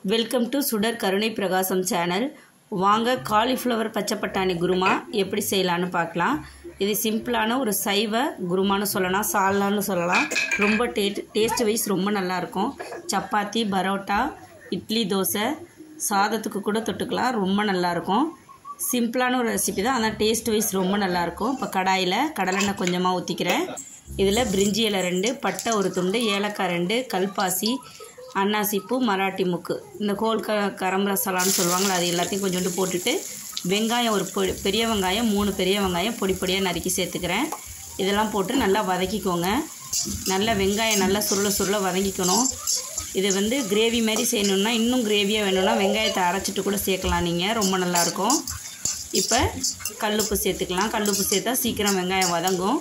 welcome to சுடர் கருணை பிரகாசம் சேனல் வாங்க காலிஃப்ளவர் பச்சை பட்டாணி குருமா எப்படி செய்யலான்னு பார்க்கலாம் இது சிம்பிளான ஒரு சைவ குருமான்னு சொல்லலாம் சால்னான்னு சொல்லலாம் ரொம்ப டே டேஸ்ட் வைஸ் ரொம்ப நல்லாயிருக்கும் சப்பாத்தி பரோட்டா இட்லி தோசை சாதத்துக்கு கூட தொட்டுக்கலாம் ரொம்ப நல்லாயிருக்கும் சிம்பிளான ஒரு ரெசிபி தான் ஆனால் டேஸ்ட் வைஸ் ரொம்ப நல்லாயிருக்கும் இப்போ கடாயில் கடலெண்ணெய் கொஞ்சமாக ஊற்றிக்கிறேன் இதில் பிரிஞ்சி இலை ரெண்டு பட்டை ஒரு துண்டு ஏலக்காய் ரெண்டு கல்பாசி அன்னாசிப்பூ மராட்டி முக்கு இந்த கோல் க கரம் மசாலான்னு சொல்லுவாங்களே அது எல்லாத்தையும் கொஞ்சோண்டு போட்டுட்டு வெங்காயம் ஒரு பொ பெரிய வெங்காயம் மூணு பெரிய வெங்காயம் பொடி பொடியாக நறுக்கி சேர்த்துக்கிறேன் இதெல்லாம் போட்டு நல்லா வதக்கிக்கோங்க நல்லா வெங்காயம் நல்லா சுருள சுருள வதங்கிக்கணும் இது வந்து கிரேவி மாதிரி செய்யணுன்னா இன்னும் கிரேவியாக வேணும்னா வெங்காயத்தை அரைச்சிட்டு கூட சேர்க்கலாம் நீங்கள் ரொம்ப நல்லாயிருக்கும் இப்போ கல்லுப்பு சேர்த்துக்கலாம் கல்லுப்பு சேர்த்தா சீக்கிரம் வெங்காயம் வதங்கும்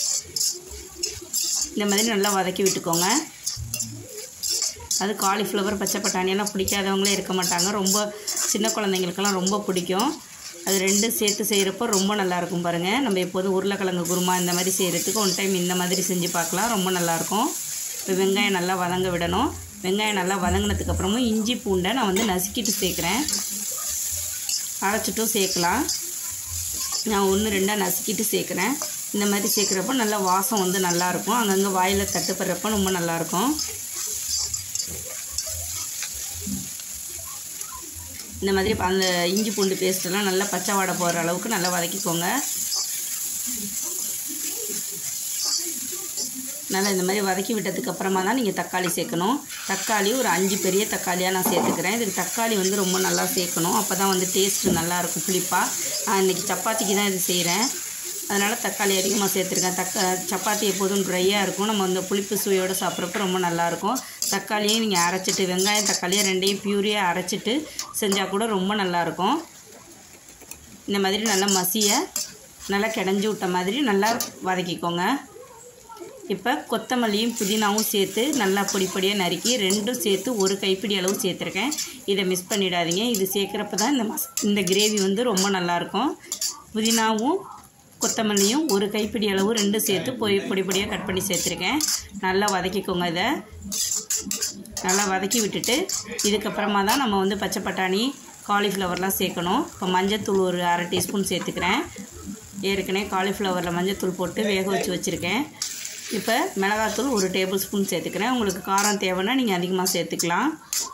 இந்த மாதிரி நல்லா வதக்கி விட்டுக்கோங்க அது காலிஃப்ளவர் பச்சை பட்டாணியெல்லாம் பிடிக்காதவங்களே இருக்க மாட்டாங்க ரொம்ப சின்ன குழந்தைங்களுக்கெல்லாம் ரொம்ப பிடிக்கும் அது ரெண்டும் சேர்த்து செய்கிறப்போ ரொம்ப நல்லாயிருக்கும் பாருங்கள் நம்ம எப்போதும் உருளைக்கிழங்கு குருமா இந்த மாதிரி செய்கிறதுக்கு ஒன் டைம் இந்த மாதிரி செஞ்சு பார்க்கலாம் ரொம்ப நல்லாயிருக்கும் இப்போ வெங்காயம் நல்லா வதங்க விடணும் வெங்காயம் நல்லா வதங்கினதுக்கப்புறமும் இஞ்சி பூண்டை நான் வந்து நசுக்கிட்டு சேர்க்குறேன் அரைச்சிட்டும் சேர்க்கலாம் நான் ஒன்று ரெண்டாக நசுக்கிட்டு சேர்க்குறேன் இந்த மாதிரி சேர்க்குறப்போ நல்லா வாசம் வந்து நல்லாயிருக்கும் அங்கங்கே வாயில் தட்டுப்படுறப்போ ரொம்ப நல்லாயிருக்கும் இந்த மாதிரி அந்த இஞ்சி பூண்டு பேஸ்ட்டெல்லாம் நல்லா பச்சை வாடை போகிற அளவுக்கு நல்லா வதக்கிக்கோங்க நல்லா இந்த மாதிரி வதக்கி விட்டதுக்கு அப்புறமா தான் நீங்கள் தக்காளி சேர்க்கணும் தக்காளி ஒரு அஞ்சு பெரிய தக்காளியாக நான் சேர்த்துக்கிறேன் இதுக்கு தக்காளி வந்து ரொம்ப நல்லா சேர்க்கணும் அப்போ தான் வந்து டேஸ்ட்டு நல்லாயிருக்கும் புளிப்பாக நான் இன்றைக்கி சப்பாத்திக்கு தான் இது செய்கிறேன் அதனால் தக்காளி அதிகமாக சேர்த்துருக்கேன் தக்கா சப்பாத்தி எப்போதும் ட்ரையாக இருக்கும் நம்ம அந்த புளிப்பு சுவையோடு சாப்பிட்றப்ப ரொம்ப நல்லாயிருக்கும் தக்காளியும் நீங்கள் அரைச்சிட்டு வெங்காயம் தக்காளியை ரெண்டையும் பியூரியாக அரைச்சிட்டு செஞ்சால் கூட ரொம்ப நல்லாயிருக்கும் இந்த மாதிரி நல்லா மசிய நல்லா கிடஞ்சி விட்ட மாதிரி நல்லா வதக்கிக்கோங்க இப்போ கொத்தமல்லியும் புதினாவும் சேர்த்து நல்லா பொடி பொடியாக நறுக்கி ரெண்டும் சேர்த்து ஒரு கைப்பிடி அளவு சேர்த்துருக்கேன் இதை மிஸ் பண்ணிடாதீங்க இது சேர்க்குறப்ப தான் இந்த மஸ் இந்த கிரேவி வந்து ரொம்ப நல்லாயிருக்கும் புதினாவும் கொத்தமல்லியும் ஒரு கைப்பிடி அளவு ரெண்டும் சேர்த்து பொடி பொடி பொடியாக கட் பண்ணி சேர்த்துருக்கேன் நல்லா வதக்கிக்கோங்க இதை நல்லா வதக்கி விட்டுட்டு இதுக்கப்புறமா தான் நம்ம வந்து பச்சை பட்டாணி காலிஃப்ளவர்லாம் சேர்க்கணும் இப்போ மஞ்சத்தூள் ஒரு அரை டீஸ்பூன் சேர்த்துக்கிறேன் ஏற்கனவே காலிஃப்ளவரில் மஞ்சத்தூள் போட்டு வேக வச்சு வச்சுருக்கேன் இப்போ மிளகாத்தூள் ஒரு டேபிள் ஸ்பூன் சேர்த்துக்கிறேன் உங்களுக்கு காரம் தேவைன்னா நீங்கள் அதிகமாக சேர்த்துக்கலாம்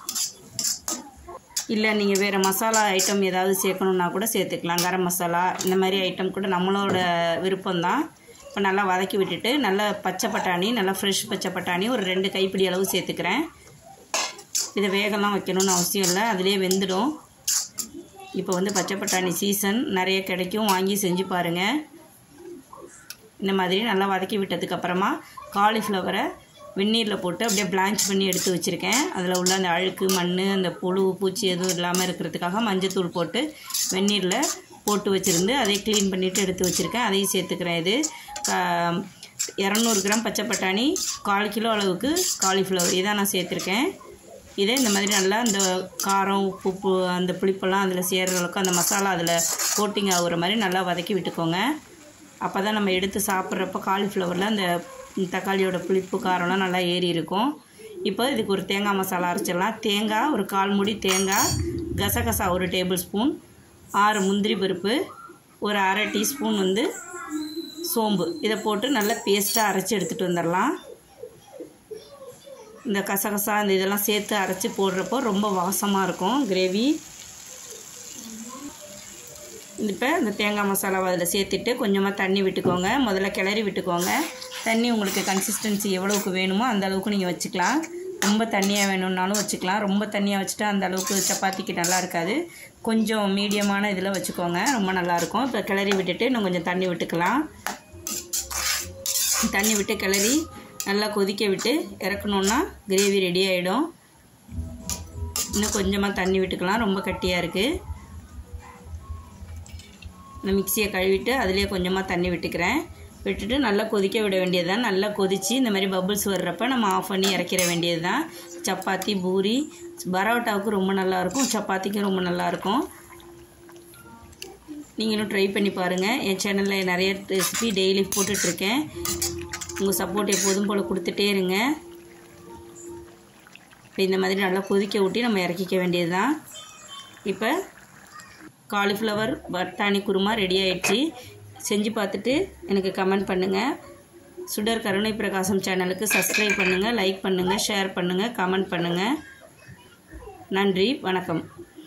இல்லை நீங்கள் வேறு மசாலா ஐட்டம் ஏதாவது சேர்க்கணுன்னா கூட சேர்த்துக்கலாம் கரம் மசாலா இந்த மாதிரி ஐட்டம் கூட நம்மளோட விருப்பம்தான் இப்போ நல்லா வதக்கி விட்டுட்டு நல்லா பச்சை பட்டாணி நல்லா ஃப்ரெஷ் பச்சை பட்டாணி ஒரு ரெண்டு கைப்பிடி அளவு சேர்த்துக்கிறேன் இதை வேகலாம் வைக்கணும்னு அவசியம் இல்லை அதிலே வெந்துடும் இப்போ வந்து பச்சை பட்டாணி சீசன் நிறைய கிடைக்கும் வாங்கி செஞ்சு பாருங்கள் இந்த மாதிரி நல்லா வதக்கி விட்டதுக்கப்புறமா காலிஃப்ளவரை வெந்நீரில் போட்டு அப்படியே பிளான்ச் பண்ணி எடுத்து வச்சுருக்கேன் அதில் உள்ள அந்த அழுக்கு மண் அந்த புழு பூச்சி எதுவும் இல்லாமல் இருக்கிறதுக்காக மஞ்சத்தூள் போட்டு வெந்நீரில் போட்டு வச்சுருந்து அதை க்ளீன் பண்ணிவிட்டு எடுத்து வச்சுருக்கேன் அதையும் சேர்த்துக்கிறேன் இது இரநூறு கிராம் பச்சை பட்டாணி கால் கிலோ அளவுக்கு காலிஃப்ளவர் இதான் நான் சேர்த்துருக்கேன் இதை இந்த மாதிரி நல்லா இந்த காரம் உப்பு பு அந்த புளிப்பெல்லாம் அதில் சேர்கிற அளவுக்கு அந்த மசாலா அதில் கோட்டிங் ஆகுற மாதிரி நல்லா வதக்கி விட்டுக்கோங்க அப்போ தான் நம்ம எடுத்து சாப்பிட்றப்ப காலிஃப்ளவரில் அந்த தக்காளியோட புளிப்பு காரம்லாம் நல்லா ஏறி இருக்கும் இப்போ இதுக்கு ஒரு தேங்காய் மசாலா அரைச்சிடலாம் தேங்காய் ஒரு கால் முடி தேங்காய் கசகசா ஒரு டேபிள் ஸ்பூன் ஆறு முந்திரி பருப்பு ஒரு அரை டீஸ்பூன் வந்து சோம்பு இதை போட்டு நல்லா பேஸ்ட்டாக அரைச்சி எடுத்துகிட்டு வந்துடலாம் இந்த கசகசா இந்த இதெல்லாம் சேர்த்து அரைச்சி போடுறப்போ ரொம்ப வாசமாக இருக்கும் கிரேவி இப்போ இந்த தேங்காய் மசாலாவை அதில் சேர்த்துட்டு கொஞ்சமாக தண்ணி விட்டுக்கோங்க முதல்ல கிளறி விட்டுக்கோங்க தண்ணி உங்களுக்கு கன்சிஸ்டன்சி எவ்வளோக்கு வேணுமோ அந்த அளவுக்கு நீங்கள் வச்சுக்கலாம் ரொம்ப தண்ணியாக வேணும்னாலும் வச்சுக்கலாம் ரொம்ப தண்ணியாக வச்சுட்டா அந்த அளவுக்கு சப்பாத்திக்கு நல்லா இருக்காது கொஞ்சம் மீடியமான இதில் வச்சுக்கோங்க ரொம்ப நல்லாயிருக்கும் இப்போ கிளறி விட்டுட்டு இன்னும் கொஞ்சம் தண்ணி விட்டுக்கலாம் தண்ணி விட்டு கிளறி நல்லா கொதிக்க விட்டு இறக்கணுன்னா கிரேவி ரெடி ஆகிடும் இன்னும் கொஞ்சமாக தண்ணி விட்டுக்கலாம் ரொம்ப கட்டியாக இருக்குது இந்த மிக்சியை கழுவிட்டு அதிலே கொஞ்சமாக தண்ணி விட்டுக்கிறேன் விட்டுட்டு நல்லா கொதிக்க விட வேண்டியது தான் நல்லா கொதித்து இந்த மாதிரி பபுள்ஸ் வர்றப்ப நம்ம ஆஃப் பண்ணி இறக்கிற வேண்டியது தான் சப்பாத்தி பூரி பரோட்டாவுக்கு ரொம்ப நல்லாயிருக்கும் சப்பாத்திக்கும் ரொம்ப நல்லாயிருக்கும் நீங்களும் ட்ரை பண்ணி பாருங்கள் என் சேனலில் நிறைய ரெசிபி டெய்லி போட்டுட்ருக்கேன் உங்கள் சப்போர்ட் எப்போதும் போல் கொடுத்துட்டே இருங்க இப்போ இந்த மாதிரி நல்லா கொதிக்க ஊட்டி நம்ம இறக்கிக்க வேண்டியது தான் இப்போ காலிஃப்ளவர் பட்டாணி குருமா ரெடி ஆயிடுச்சு செஞ்சு பார்த்துட்டு எனக்கு கமெண்ட் பண்ணுங்கள் சுடர் கருணை பிரகாசம் சேனலுக்கு சப்ஸ்கிரைப் பண்ணுங்கள் லைக் பண்ணுங்கள் ஷேர் பண்ணுங்கள் கமெண்ட் பண்ணுங்கள் நன்றி வணக்கம்